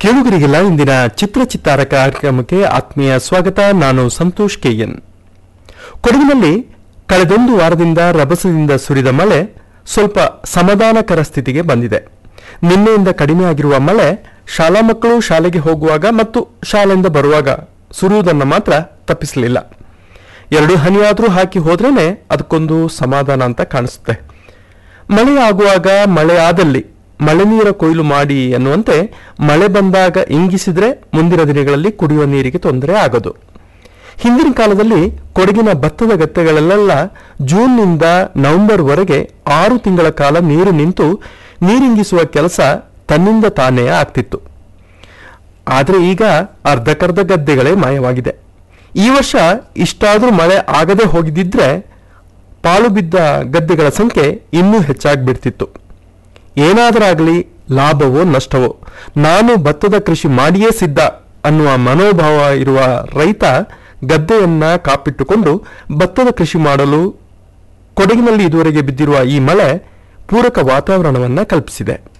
ಕೇಳುಗರಿಗೆಲ್ಲ ಇಂದಿನ ಚಿತ್ರ ಚಿತ್ತಾರ ಕಾರ್ಯಕ್ರಮಕ್ಕೆ ಆತ್ಮೀಯ ಸ್ವಾಗತ ನಾನು ಸಂತೋಷ್ ಕೆಎನ್ ಕೊಡಗಿನಲ್ಲಿ ಕಳೆದೊಂದು ವಾರದಿಂದ ರಭಸದಿಂದ ಸುರಿದ ಮಳೆ ಸ್ವಲ್ಪ ಸಮಾಧಾನಕರ ಸ್ಥಿತಿಗೆ ಬಂದಿದೆ ನಿನ್ನೆಯಿಂದ ಕಡಿಮೆ ಆಗಿರುವ ಮಳೆ ಶಾಲಾ ಮಕ್ಕಳು ಶಾಲೆಗೆ ಹೋಗುವಾಗ ಮತ್ತು ಶಾಲೆಯಿಂದ ಬರುವಾಗ ಸುರುವುದನ್ನು ಮಾತ್ರ ತಪ್ಪಿಸಲಿಲ್ಲ ಎರಡು ಹನಿಯಾದರೂ ಹಾಕಿ ಹೋದ್ರೇನೆ ಅದಕ್ಕೊಂದು ಸಮಾಧಾನ ಅಂತ ಕಾಣಿಸುತ್ತೆ ಮಳೆ ಆಗುವಾಗ ಮಳೆ ಆದಲ್ಲಿ ಮಳೆ ನೀರ ಕೊಯ್ಲು ಮಾಡಿ ಅನ್ನುವಂತೆ ಮಳೆ ಬಂದಾಗ ಇಂಗಿಸಿದ್ರೆ ಮುಂದಿನ ದಿನಗಳಲ್ಲಿ ಕುಡಿಯುವ ನೀರಿಗೆ ತೊಂದರೆ ಆಗೋದು ಹಿಂದಿನ ಕಾಲದಲ್ಲಿ ಕೊಡಗಿನ ಭತ್ತದ ಗದ್ದೆಗಳಲ್ಲೆಲ್ಲ ಜೂನ್ನಿಂದ ನವೆಂಬರ್ವರೆಗೆ ಆರು ತಿಂಗಳ ಕಾಲ ನೀರು ನಿಂತು ನೀರಿಂಗಿಸುವ ಕೆಲಸ ತನ್ನಿಂದ ತಾನೇ ಆಗ್ತಿತ್ತು ಆದರೆ ಈಗ ಅರ್ಧಕರ್ಧ ಗದ್ದೆಗಳೇ ಮಾಯವಾಗಿದೆ ಈ ವರ್ಷ ಇಷ್ಟಾದರೂ ಮಳೆ ಆಗದೆ ಹೋಗಿದ್ದಿದ್ರೆ ಪಾಳು ಬಿದ್ದ ಗದ್ದೆಗಳ ಸಂಖ್ಯೆ ಇನ್ನೂ ಹೆಚ್ಚಾಗ್ಬಿಡ್ತಿತ್ತು ಏನಾದರಾಗಲಿ ಲಾಭವೋ ನಷ್ಟವೋ ನಾನು ಭತ್ತದ ಕೃಷಿ ಮಾಡಿಯೇ ಸಿದ್ಧ ಅನ್ನುವ ಮನೋಭಾವ ಇರುವ ರೈತ ಗದ್ದೆಯನ್ನ ಕಾಪಿಟ್ಟುಕೊಂಡು ಭತ್ತದ ಕೃಷಿ ಮಾಡಲು ಕೊಡಗಿನಲ್ಲಿ ಇದುವರೆಗೆ ಬಿದ್ದಿರುವ ಈ ಮಳೆ ಪೂರಕ ವಾತಾವರಣವನ್ನ ಕಲ್ಪಿಸಿದೆ